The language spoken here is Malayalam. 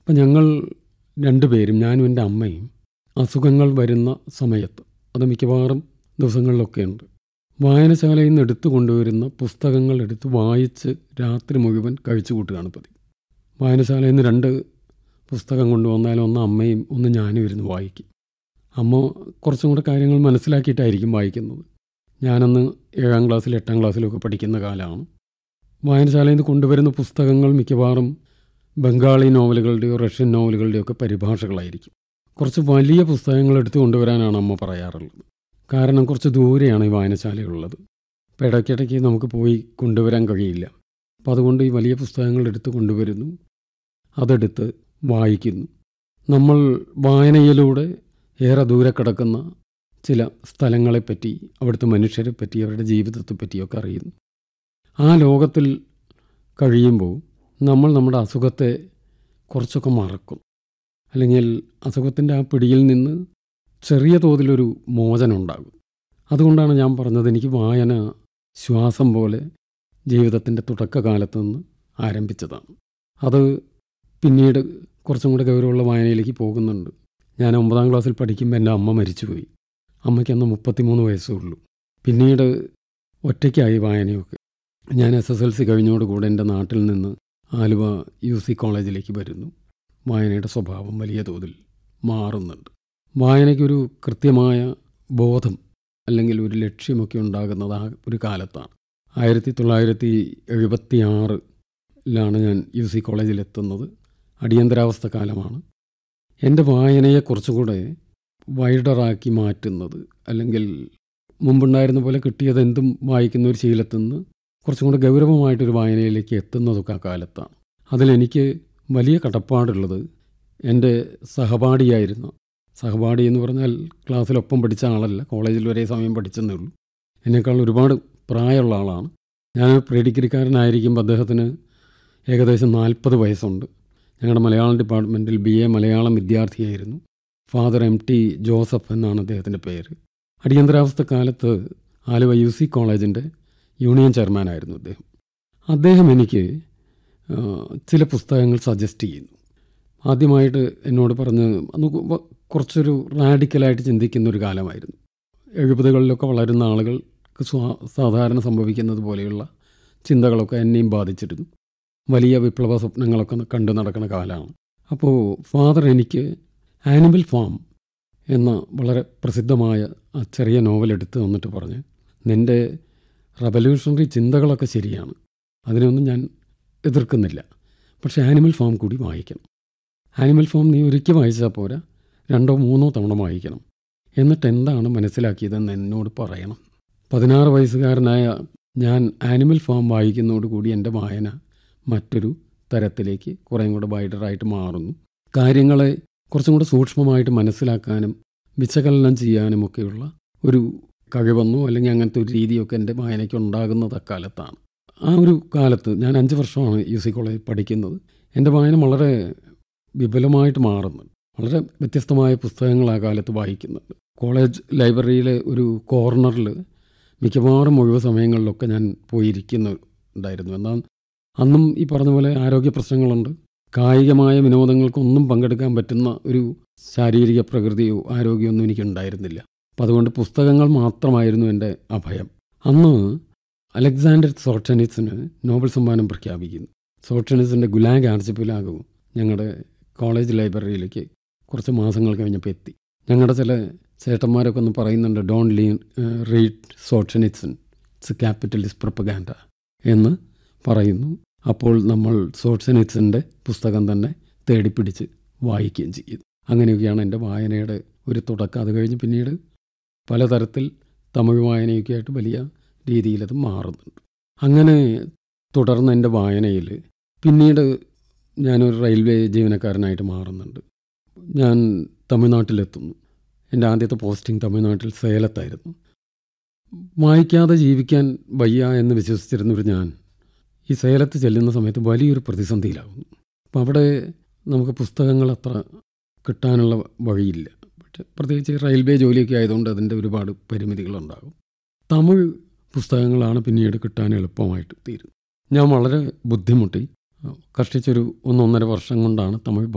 അപ്പം ഞങ്ങൾ രണ്ടുപേരും ഞാനും എൻ്റെ അമ്മയും അസുഖങ്ങൾ വരുന്ന സമയത്ത് അത് മിക്കവാറും ദിവസങ്ങളിലൊക്കെ ഉണ്ട് വായനശാലയിൽ നിന്ന് എടുത്തു കൊണ്ടുവരുന്ന പുസ്തകങ്ങൾ എടുത്ത് വായിച്ച് രാത്രി മുഴുവൻ കഴിച്ചു കൂട്ടുകയാണ് പതിവ് വായനശാലയിൽ നിന്ന് രണ്ട് പുസ്തകം കൊണ്ടുവന്നാൽ ഒന്ന് അമ്മയും ഒന്ന് ഞാനും ഇരുന്ന് വായിക്കും അമ്മ കുറച്ചും കൂടെ കാര്യങ്ങൾ മനസ്സിലാക്കിയിട്ടായിരിക്കും വായിക്കുന്നത് ഞാനന്ന് ഏഴാം ക്ലാസ്സിൽ എട്ടാം ക്ലാസ്സിലൊക്കെ പഠിക്കുന്ന കാലമാണ് വായനശാലയിൽ നിന്ന് കൊണ്ടുവരുന്ന പുസ്തകങ്ങൾ മിക്കവാറും ബംഗാളി നോവലുകളുടെയോ റഷ്യൻ നോവലുകളുടെയോ ഒക്കെ പരിഭാഷകളായിരിക്കും കുറച്ച് വലിയ പുസ്തകങ്ങൾ എടുത്തു കൊണ്ടുവരാനാണ് അമ്മ പറയാറുള്ളത് കാരണം കുറച്ച് ദൂരെയാണ് ഈ വായനശാലയുള്ളത് അപ്പോൾ ഇടയ്ക്കിടയ്ക്ക് നമുക്ക് പോയി കൊണ്ടുവരാൻ കഴിയില്ല അപ്പോൾ അതുകൊണ്ട് ഈ വലിയ പുസ്തകങ്ങൾ എടുത്ത് കൊണ്ടുവരുന്നു അതെടുത്ത് വായിക്കുന്നു നമ്മൾ വായനയിലൂടെ ഏറെ ദൂരെ കിടക്കുന്ന ചില സ്ഥലങ്ങളെപ്പറ്റി അവിടുത്തെ മനുഷ്യരെ പറ്റി അവരുടെ ജീവിതത്തെ പറ്റിയൊക്കെ അറിയുന്നു ആ ലോകത്തിൽ കഴിയുമ്പോൾ നമ്മൾ നമ്മുടെ അസുഖത്തെ കുറച്ചൊക്കെ മറക്കും അല്ലെങ്കിൽ അസുഖത്തിൻ്റെ ആ പിടിയിൽ നിന്ന് ചെറിയ തോതിലൊരു മോചനം ഉണ്ടാകും അതുകൊണ്ടാണ് ഞാൻ പറഞ്ഞത് എനിക്ക് വായന ശ്വാസം പോലെ ജീവിതത്തിൻ്റെ തുടക്കകാലത്ത് നിന്ന് ആരംഭിച്ചതാണ് അത് പിന്നീട് കുറച്ചും കൂടെ ഗൗരവമുള്ള വായനയിലേക്ക് പോകുന്നുണ്ട് ഞാൻ ഒമ്പതാം ക്ലാസ്സിൽ പഠിക്കുമ്പോൾ എൻ്റെ അമ്മ മരിച്ചുപോയി അമ്മയ്ക്ക് അന്ന് മുപ്പത്തിമൂന്ന് വയസ്സേ ഉള്ളൂ പിന്നീട് ഒറ്റയ്ക്കായി വായനയൊക്കെ ഞാൻ എസ് എസ് എൽ സി കഴിഞ്ഞോടുകൂടെ എൻ്റെ നാട്ടിൽ നിന്ന് ആലുവ യു സി കോളേജിലേക്ക് വരുന്നു വായനയുടെ സ്വഭാവം വലിയ തോതിൽ മാറുന്നുണ്ട് വായനയ്ക്കൊരു കൃത്യമായ ബോധം അല്ലെങ്കിൽ ഒരു ലക്ഷ്യമൊക്കെ ഉണ്ടാകുന്നത് ആ ഒരു കാലത്താണ് ആയിരത്തി തൊള്ളായിരത്തി എഴുപത്തി ആറിലാണ് ഞാൻ യു സി കോളേജിലെത്തുന്നത് അടിയന്തരാവസ്ഥ കാലമാണ് എൻ്റെ വായനയെ കുറച്ചുകൂടെ വൈഡറാക്കി മാറ്റുന്നത് അല്ലെങ്കിൽ മുമ്പുണ്ടായിരുന്ന പോലെ കിട്ടിയത് എന്തും വായിക്കുന്ന ഒരു ശീലത്തിൽ നിന്ന് കുറച്ചും കൂടെ ഗൗരവമായിട്ടൊരു വായനയിലേക്ക് എത്തുന്നതൊക്കെ ആ കാലത്താണ് അതിലെനിക്ക് വലിയ കടപ്പാടുള്ളത് എൻ്റെ സഹപാഠിയായിരുന്ന സഹപാഠി എന്ന് പറഞ്ഞാൽ ക്ലാസ്സിലൊപ്പം പഠിച്ച ആളല്ല കോളേജിൽ ഒരേ സമയം പഠിച്ചെന്നേ ഉള്ളൂ എന്നേക്കാൾ ഒരുപാട് പ്രായമുള്ള ആളാണ് ഞാൻ പ്രീ ഡിഗ്രിക്കാരനായിരിക്കുമ്പോൾ അദ്ദേഹത്തിന് ഏകദേശം നാൽപ്പത് വയസ്സുണ്ട് ഞങ്ങളുടെ മലയാളം ഡിപ്പാർട്ട്മെൻറ്റിൽ ബി എ മലയാളം വിദ്യാർത്ഥിയായിരുന്നു ഫാദർ എം ടി ജോസഫ് എന്നാണ് അദ്ദേഹത്തിൻ്റെ പേര് അടിയന്തരാവസ്ഥ കാലത്ത് ആലുവ യു സി കോളേജിൻ്റെ യൂണിയൻ ചെയർമാനായിരുന്നു അദ്ദേഹം അദ്ദേഹം എനിക്ക് ചില പുസ്തകങ്ങൾ സജസ്റ്റ് ചെയ്യുന്നു ആദ്യമായിട്ട് എന്നോട് പറഞ്ഞ് അന്ന് കുറച്ചൊരു റാഡിക്കലായിട്ട് ചിന്തിക്കുന്ന ഒരു കാലമായിരുന്നു എഴുപതുകളിലൊക്കെ വളരുന്ന ആളുകൾക്ക് സാധാരണ സംഭവിക്കുന്നത് പോലെയുള്ള ചിന്തകളൊക്കെ എന്നെയും ബാധിച്ചിരുന്നു വലിയ വിപ്ലവ സ്വപ്നങ്ങളൊക്കെ കണ്ടു നടക്കുന്ന കാലമാണ് അപ്പോൾ ഫാദർ എനിക്ക് ആനിമൽ ഫാം എന്ന വളരെ പ്രസിദ്ധമായ ആ ചെറിയ നോവൽ എടുത്ത് തന്നിട്ട് പറഞ്ഞ് നിൻ്റെ റവല്യൂഷണറി ചിന്തകളൊക്കെ ശരിയാണ് അതിനൊന്നും ഞാൻ എതിർക്കുന്നില്ല പക്ഷേ ആനിമൽ ഫാം കൂടി വായിക്കണം ആനിമൽ ഫാം നീ ഒരിക്കൽ വായിച്ചാൽ പോരാ രണ്ടോ മൂന്നോ തവണ വായിക്കണം എന്നിട്ട് എന്താണ് മനസ്സിലാക്കിയതെന്ന് എന്നോട് പറയണം പതിനാറ് വയസ്സുകാരനായ ഞാൻ ആനിമൽ ഫാം വായിക്കുന്നതോടുകൂടി എൻ്റെ വായന മറ്റൊരു തരത്തിലേക്ക് കുറേയും കൂടെ വൈഡറായിട്ട് മാറുന്നു കാര്യങ്ങളെ കുറച്ചും കൂടെ സൂക്ഷ്മമായിട്ട് മനസ്സിലാക്കാനും വിശകലനം ചെയ്യാനും ഒക്കെയുള്ള ഒരു കഴിവെന്നോ അല്ലെങ്കിൽ അങ്ങനത്തെ ഒരു രീതിയൊക്കെ എൻ്റെ വായനയ്ക്ക് ഉണ്ടാകുന്നത് അക്കാലത്താണ് ആ ഒരു കാലത്ത് ഞാൻ അഞ്ച് വർഷമാണ് യു സി കോളേജിൽ പഠിക്കുന്നത് എൻ്റെ വായന വളരെ വിപുലമായിട്ട് മാറുന്നുണ്ട് വളരെ വ്യത്യസ്തമായ പുസ്തകങ്ങൾ ആ കാലത്ത് വായിക്കുന്നുണ്ട് കോളേജ് ലൈബ്രറിയിലെ ഒരു കോർണറിൽ മിക്കവാറും ഒഴിവ് സമയങ്ങളിലൊക്കെ ഞാൻ പോയിരിക്കുന്നുണ്ടായിരുന്നു എന്നാൽ അന്നും ഈ പറഞ്ഞ പോലെ ആരോഗ്യ പ്രശ്നങ്ങളുണ്ട് കായികമായ വിനോദങ്ങൾക്കൊന്നും പങ്കെടുക്കാൻ പറ്റുന്ന ഒരു ശാരീരിക പ്രകൃതിയോ ആരോഗ്യമൊന്നും എനിക്കുണ്ടായിരുന്നില്ല അപ്പം അതുകൊണ്ട് പുസ്തകങ്ങൾ മാത്രമായിരുന്നു എൻ്റെ അഭയം അന്ന് അലക്സാണ്ടർ സോട്ടനിസിന് നോബൽ സമ്മാനം പ്രഖ്യാപിക്കുന്നു സോട്ടനിസിൻ്റെ ഗുലാഗ് ആർച്ചിപ്പിലാകവും ഞങ്ങളുടെ കോളേജ് ലൈബ്രറിയിലേക്ക് കുറച്ച് മാസങ്ങൾ കഴിഞ്ഞപ്പോൾ എത്തി ഞങ്ങളുടെ ചില ചേട്ടന്മാരൊക്കെ ഒന്ന് പറയുന്നുണ്ട് ഡോൺ ലീ read Solzhenitsyn it's capitalist propaganda എന്ന് പറയുന്നു അപ്പോൾ നമ്മൾ സോട്സനിറ്റ്സിൻ്റെ പുസ്തകം തന്നെ തേടിപ്പിടിച്ച് വായിക്കുകയും ചെയ്യും അങ്ങനെയൊക്കെയാണ് എൻ്റെ വായനയുടെ ഒരു തുടക്കം അത് കഴിഞ്ഞ് പിന്നീട് പലതരത്തിൽ തമിഴ് വായനയൊക്കെ ആയിട്ട് വലിയ രീതിയിലത് മാറുന്നുണ്ട് അങ്ങനെ തുടർന്ന് എൻ്റെ വായനയിൽ പിന്നീട് ഞാനൊരു റെയിൽവേ ജീവനക്കാരനായിട്ട് മാറുന്നുണ്ട് ഞാൻ തമിഴ്നാട്ടിലെത്തുന്നു എൻ്റെ ആദ്യത്തെ പോസ്റ്റിംഗ് തമിഴ്നാട്ടിൽ സേലത്തായിരുന്നു വായിക്കാതെ ജീവിക്കാൻ വയ്യ എന്ന് വിശ്വസിച്ചിരുന്നൊരു ഞാൻ ഈ സേലത്ത് ചെല്ലുന്ന സമയത്ത് വലിയൊരു പ്രതിസന്ധിയിലാകുന്നു അപ്പം അവിടെ നമുക്ക് പുസ്തകങ്ങൾ അത്ര കിട്ടാനുള്ള വഴിയില്ല പക്ഷെ പ്രത്യേകിച്ച് റെയിൽവേ ജോലിയൊക്കെ ആയതുകൊണ്ട് അതിൻ്റെ ഒരുപാട് പരിമിതികളുണ്ടാകും തമിഴ് പുസ്തകങ്ങളാണ് പിന്നീട് കിട്ടാൻ എളുപ്പമായിട്ട് തീരുന്നത് ഞാൻ വളരെ ബുദ്ധിമുട്ടി കഷ്ടിച്ചൊരു ഒന്നൊന്നര വർഷം കൊണ്ടാണ് തമിഴ്